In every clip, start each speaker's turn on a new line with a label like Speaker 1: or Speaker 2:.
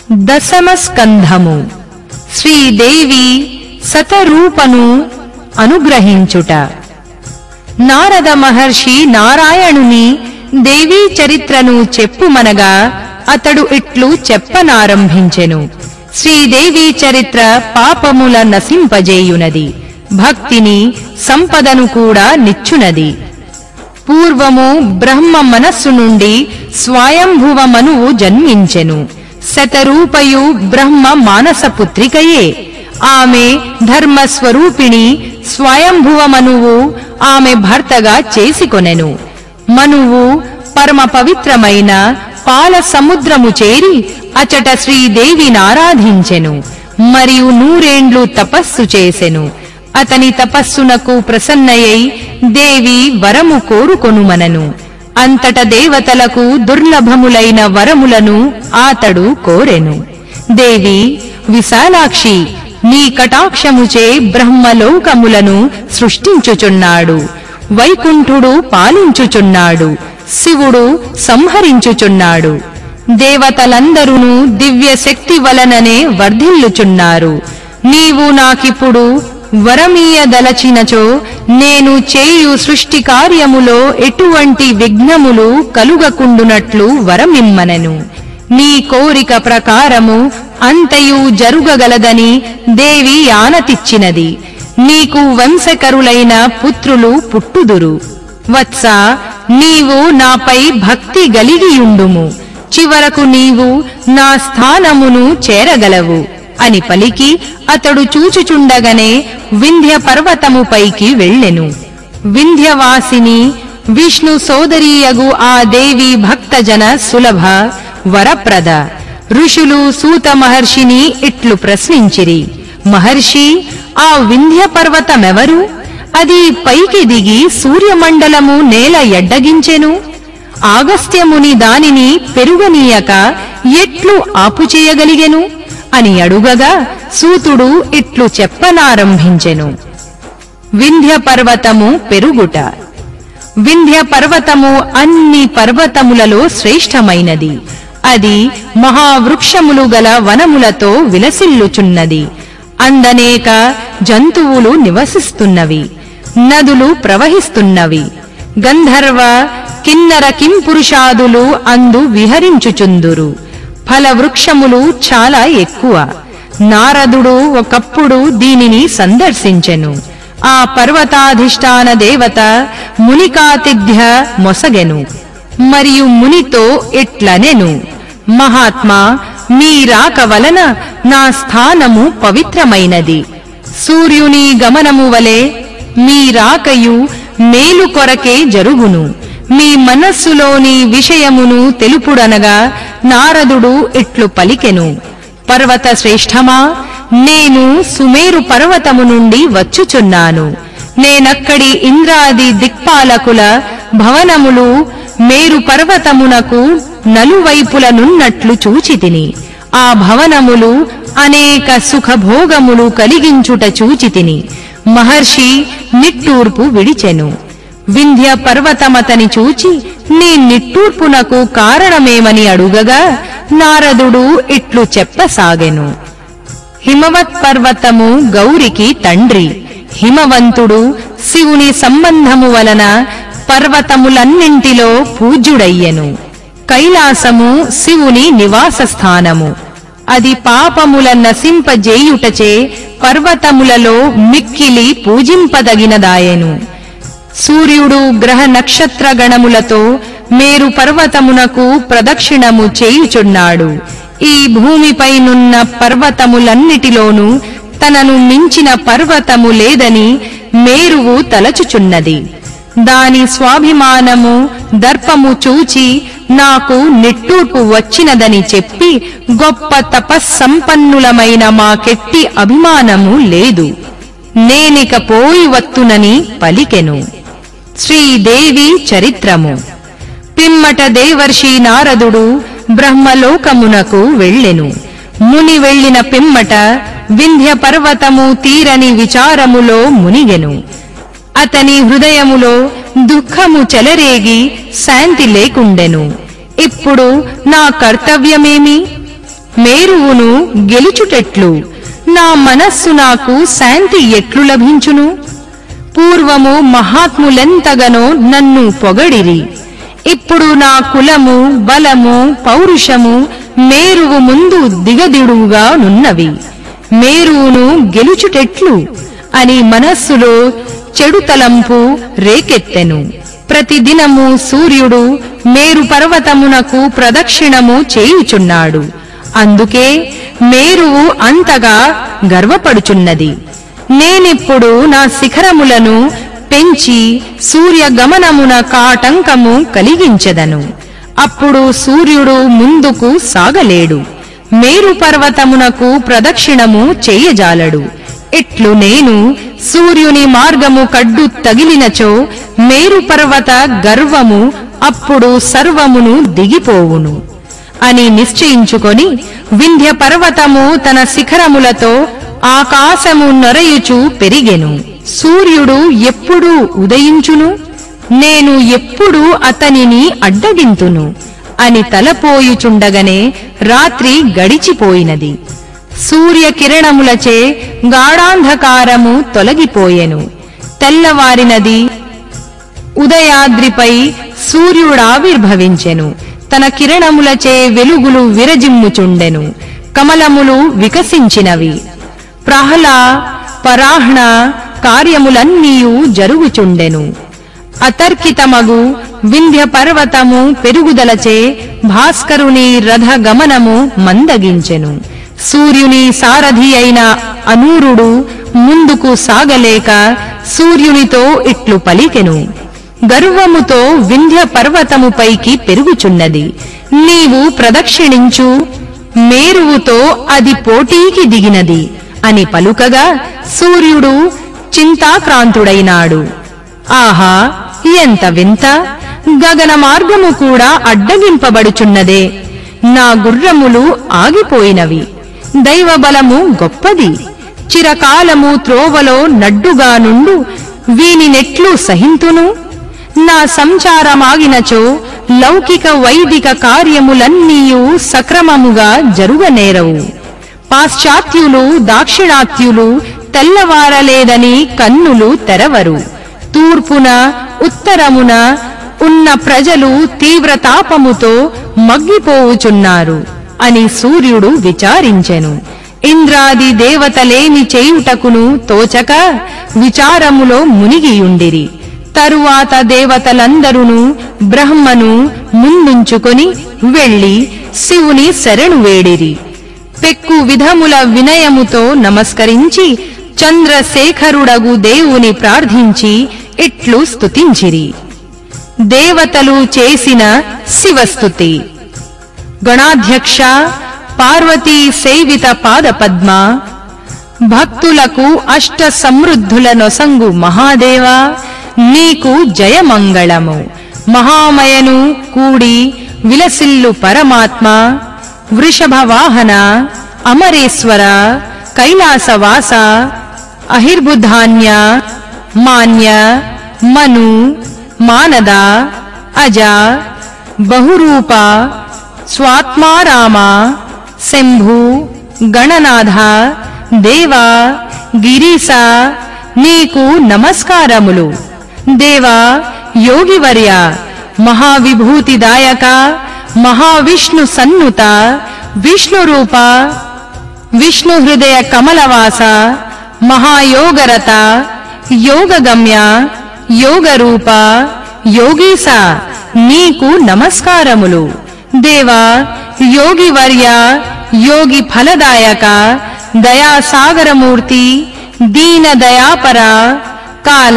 Speaker 1: దశమ స్కంధము శ్రీదేవి సతరూపను అనుగ్రహించుట నారద మహర్షి నారాయణుని దేవీ చరిత్రను చెప్పుమనగా అతడు ఇట్లు చెప్పనారంభించెను శ్రీదేవి చరిత్ర పాపముల నశింపజేయునది భక్తిని సంపదను కూడా నిచ్చునది పూర్వము బ్రహ్మ మనస్సు నుండి స్వయంభువ మనువు జన్మించెను శతరూపయు బ్రహ్మ మానస పుత్రికయే ఆమె ధర్మస్వరూపిణి స్వయంభువ మనువు ఆమె భర్తగా చేసుకొనెను మనువు పరమ పవిత్రమైన పాల సముద్రము చేరి అచట శ్రీదేవినారాధించెను మరియు నూరేండ్లు తపస్సు చేసెను అతని తపస్సునకు ప్రసన్నయై దేవి వరము కోరుకొనుమనను అంతట దేవతలకు దుర్లభములైన వరములను ఆతడు కోరెను దేవి విశాలాక్షి నీ కటాక్షముచే బ్రహ్మలోకములను సృష్టించుచున్నాడు వైకుంఠుడు పాలించుచున్నాడు శివుడు సంహరించుచున్నాడు దేవతలందరూ దివ్య శక్తి వలననే వర్ధిల్లుచున్నారు నీవు నాకిప్పుడు వరమీయదలచినచో నేను చేయు సృష్టి కార్యములో ఎటువంటి విఘ్నములు కలుగకుండునట్లు వరమిమ్మనను నీ కోరిక ప్రకారము అంతయు జరుగగలదని దేవి ఆనతిచ్చినది నీకు వంశకరులైన పుత్రులు పుట్టుదురు వత్స నీవు నాపై భక్తి గలిగియుండుము చివరకు నీవు నా స్థానమును చేరగలవు అని పలికి అతడు చూచుచుండగనే వింధ్య పర్వతముపైకి వెళ్ళెను వింధ్యవాసిని విష్ణు సోదరీయగు ఆ దేవి భక్తజన సులభ వరప్రద ఋషులు సూత మహర్షిని ఇట్లు ప్రశ్నించిరి మహర్షి ఆ వింధ్య పర్వతమెవరు అది పైకి దిగి సూర్యమండలము నేల ఎడ్డగించెను ఆగస్త్యముని దానిని పెరుగనీయక ఎట్లు ఆపుచేయగలిగెను అని అడుగగా సూతుడు ఇట్లు చెప్పనారంభించెను వింధ్య పర్వతము పెరుగుట వింధ్య పర్వతము అన్ని పర్వతములలో శ్రేష్టమైనది అది మహావృక్షములు గల వనములతో విలసిల్లుచున్నది అందనేక జంతువులు నివసిస్తున్నవి నదులు ప్రవహిస్తున్నవి గంధర్వ కిన్నర కింపురుషాదులు అందు విహరించుచుందురు ఫలవృక్షములు చాలా ఎక్కువ నారదుడు ఒకప్పుడు దీనిని సందర్శించెను ఆ పర్వతాధిష్టాన దేవత మునికాతిథ్య మొసగెను మరియు మునితో ఇట్లనెను మహాత్మా మీ రాక వలన నా స్థానము పవిత్రమైనది సూర్యుని గమనము వలె మీ రాకయు మేలు కొరకే జరుగును మీ మనస్సులోని విషయమును తెలుపుడనగా నారదుడు ఇట్లు పలికెను పర్వత శ్రేష్టమా నేను సుమేరు పర్వతము నుండి వచ్చుచున్నాను నేనక్కడి ఇంద్రాది దిక్పాలకుల భవనములు మేరు పర్వతమునకు నలువైపులనున్నట్లు చూచితిని ఆ భవనములు అనేక సుఖభోగములు కలిగించుట చూచితిని మహర్షి నిట్టూర్పు విడిచెను వింధ్య పర్వతమతని చూచి నీ నిట్టూర్పునకు కారణమేమని అడుగగా నారదుడు ఇట్లు చెప్పసాగెను హిమవత్ పర్వతము గౌరికి తండ్రి హిమవంతుడు శివుని సంబంధము వలన పర్వతములన్నింటిలో పూజ్యుడయ్యెను కైలాసము శివుని నివాస స్థానము అది పాపముల నశింపజేయుటచే పర్వతములలో మిక్కిలి పూజింపదగినదాయెను సూర్యుడు గ్రహ నక్షత్ర గణములతో మేరు పర్వతమునకు ప్రదక్షిణము చేయుచున్నాడు ఈ భూమిపైనున్న పర్వతములన్నిటిలోనూ తనను మించిన పర్వతము లేదని మేరువు తలచుచున్నది దాని స్వాభిమానము దర్పము చూచి నాకు నిట్టూర్పు వచ్చినదని చెప్పి గొప్ప తపస్సంపన్నులమైన మాకెట్టి అభిమానము లేదు నేనిక పోయి వత్తునని పలికెను శ్రీదేవి చరిత్రము పిమ్మట దేవర్షి నారదుడు బ్రహ్మలోకమునకు వెళ్ళెను ముని వెళ్ళిన పిమ్మట వింధ్య పర్వతము తీరని విచారములో మునిగెను అతని హృదయములో దుఃఖము చెలరేగి శాంతి లేకుండెను ఇప్పుడు నా కర్తవ్యమేమి మేరువును గెలుచుటెట్లు నా మనస్సు నాకు శాంతి ఎట్లు లభించును పూర్వము మహాత్ములెంతగనో నన్ను పొగడిరి ఇప్పుడు నా కులము బలము పౌరుషము మేరువు ముందు దిగదిడువుగా నున్నవి మేరువును గెలుచుటెట్లు అని మనస్సులో చెడు తలంపు రేకెత్తెను ప్రతిదినము సూర్యుడు మేరు పర్వతమునకు ప్రదక్షిణము చేయుచున్నాడు అందుకే మేరువు అంతగా గర్వపడుచున్నది నేనిప్పుడు నా శిఖరములను పెంచి సూర్య గమనమున కాటంకము కలిగించెదను అప్పుడు సూర్యుడు ముందుకు సాగలేడు మేరు పర్వతమునకు ప్రదక్షిణము చేయజాలడు ఇట్లు నేను సూర్యుని మార్గము కడ్డు తగిలినచో మేరు పర్వత గర్వము అప్పుడు సర్వమును దిగిపోవును అని నిశ్చయించుకొని వింధ్య పర్వతము తన శిఖరములతో ఆకాశము నొరయుచు పెరిగెను సూర్యుడు ఎప్పుడు ఉదయించును నేను ఎప్పుడు అతనిని అడ్డగింతును అని తలపోయుచుండగనే రాత్రి గడిచిపోయినది సూర్యకిరణములచే గాఢాంధకారము తొలగిపోయెను తెల్లవారినది ఉదయాద్రిపై సూర్యుడావిర్భవించెను తన కిరణములచే వెలుగులు విరజిమ్ముచుండెను కమలములు వికసించినవి ప్రహ్ల పరాహ్ణ కార్యములన్నీయు జరుగుచుండెను అతర్కితమగు వింధ్య పర్వతము పెరుగుదలచే భాస్కరుని రథ గమనము మందగించెను సూర్యుని సారథి అయిన అనూరుడు ముందుకు సాగలేక సూర్యునితో ఇట్లు పలికెను గర్వముతో వింధ్య పర్వతముపైకి పెరుగుచున్నది నీవు ప్రదక్షిణించు మేరువుతో అది పోటీకి దిగినది అని పలుకగా సూర్యుడు చింతాక్రాంతుడైనాడు ఆహా ఎంత వింత గగన మార్గము కూడా అడ్డగింపబడుచున్నదే నా గుర్రములు ఆగిపోయినవి దైవబలము గొప్పది చిరకాలము త్రోవలో నడ్డుగా నుండు వీనినెట్లు సహింతును నా సంచారమాగినచో లౌకిక వైదిక కార్యములన్నీయు సక్రమముగా జరుగనేరవు పాశ్చాత్యులు దాక్షిణాత్యులు తెల్లవారలేదని కన్నులు తెరవరు తూర్పున ఉత్తరమున ఉన్న ప్రజలు తీవ్ర తాపముతో మగ్గిపోవుచున్నారు అని సూర్యుడు విచారించెను ఇంద్రాది దేవతలేమి చేయుటకును తోచక విచారములో మునిగియుండిరి తరువాత దేవతలందరును బ్రహ్మను ముందుంచుకొని వెళ్లి శివుని శరణు వేడిరి పెక్కు విధముల వినయముతో నమస్కరించి చంద్రశేఖరుడగు దేవుని ప్రార్థించి ఇట్లు స్తుతించిరి దేవతలు చేసిన శివస్తుతి గణాధ్యక్ష పార్వతీ సేవిత పాదపద్మ భక్తులకు అష్ట సమృద్ధుల నొసంగు మహాదేవా నీకు జయమంగళము మహామయను కూడి విలసిల్లు పరమాత్మ వృషభ వాహన అమరేశ్వర కైలాసవాస అహిర్బుధాన్య మాన్య మను మానద అజ బహురూప స్వాత్మారామ శంభు గణనాథ దేవ గిరీశ నీకు నమస్కారములు దేవా యోగివర్య మహావిభూతిదాయక మహావిష్ణు సన్నుత విష్ణురూప విష్ణు హృదయ కమలవాస మహాయోగరత యోగగమ్య యోగరూప యోగీస నీకు నమస్కారములు దేవా యోగివర్య యోగి ఫలదాయక దయాసాగరమూర్తి దీన దయాపర కాల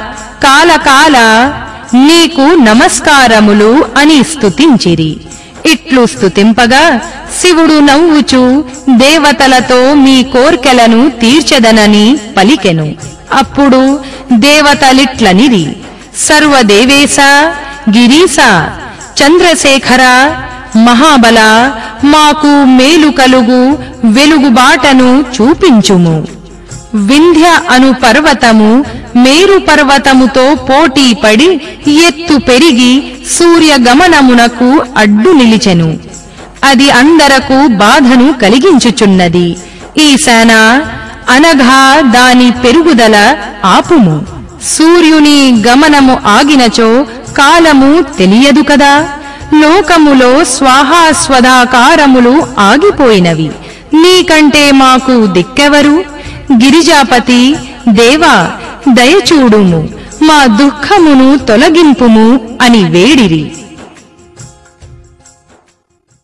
Speaker 1: కాలకాల నీకు నమస్కారములు అని స్తుతించిరి ఇట్లు స్తుతింపగా శివుడు నవ్వుచు దేవతలతో మీ కోర్కెలను తీర్చెదనని పలికెను అప్పుడు దేవతలిట్లనిరి సర్వదేవేశ గిరీశ చంద్రశేఖర మహాబల మాకు మేలు కలుగు వెలుగుబాటను చూపించుము వింధ్య అను పర్వతము మేరు పర్వతముతో పోటీ పడి ఎత్తు పెరిగి సూర్య గమనమునకు అడ్డు నిలిచెను అది అందరకు బాధను కలిగించుచున్నది ఈ సేన అనగా దాని పెరుగుదల ఆపుము సూర్యుని గమనము ఆగినచో కాలము తెలియదు కదా లోకములో స్వాహాస్వదాకారములు ఆగిపోయినవి నీకంటే మాకు దిక్కెవరు గిరిజాపతి దేవా దయచూడుము మా దుఃఖమును తొలగింపుము అని వేడిరి